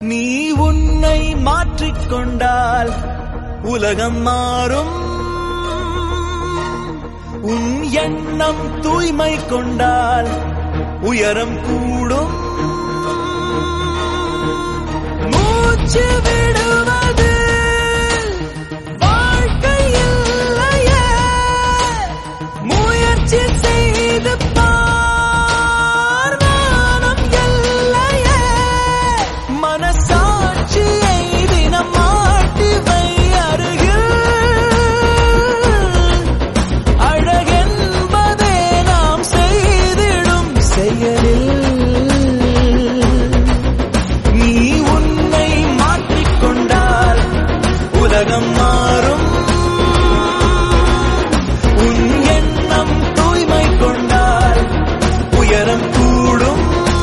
நீ உன்னை மாற்றிக்கொண்டால் உலகம் மாறும் உன் எண்ணம் தூய்மை கொண்டால் உயரம் கூடும் மூச்சு விடுவது வாழ்க்கை இல்லையே முயற்சி செய்து பார் வானம் எல்லையே மனசாட்சியை தினம் மாட்டி வை அருகில் அழகென்பதே நாம் செய்திடும் செயலில் நீ உன்னை மாற்றிக்கொண்டால் உலகம் மாறும் உன் எண்ணம் தூய்மை கொண்டால் உயரம் கூடும்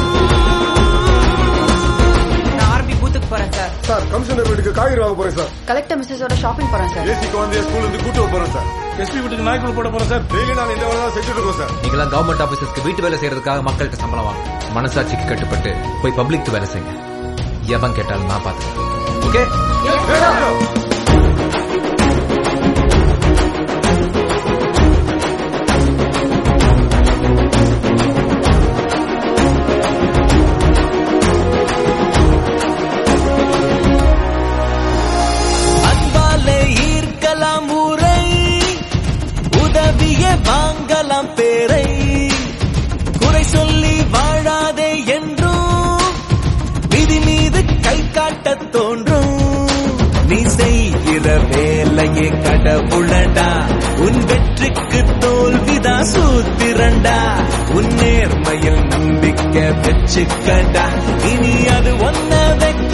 நான் ஆர்பி பூத்துக்கு போறேன் சார் சார் கமிஷனர் வீட்டுக்கு காய்கறி வாங்க போறேன் சார் கலெக்டர் மிஸ்ஸஸோட ஷாப்பிங் போறேன் சார் ஏசி குழந்தைய ஸ்கூல்ல இருந்து கூட்டு வர போறேன் சார் எஸ்பி வீட்டுக்கு நாய்க்குள்ள போட போறேன் சார் டெய்லி நாங்க இந்த வேலை தான் செஞ்சுட்டு இருக்கோம் சார் நீங்களாம் கவர்மெண்ட் ஆபீசர்ஸ்க்கு வீட்டு வேலை செய்யறதுக்காக மக்கள்கிட்ட சம்பளம் வாங்க மனசாட்சிக்கு கட்டுப்பட்டு போய் பப்ளிக் வேலை செய்யுங்க எவன் கேட்டாலும் நான் பாத்துக்கிறேன் ஓகே அன்பாலே ஈர்க்கலாம் ஊரை உதவிய வாங்கலாம் பேரை குறை சொல்லி வாழாதே என்றும் விதி மீது கை காட்டத் தோன்றும் நீ செய்கிற வேலையே கடவுளடா உன் வெற்றிக்கு தோல்விதா சூத்திரண்டா உன் நேர்மையில் நம்பிக்கை வச்சுக்கடா இனி அது ஒன்ன வைக்க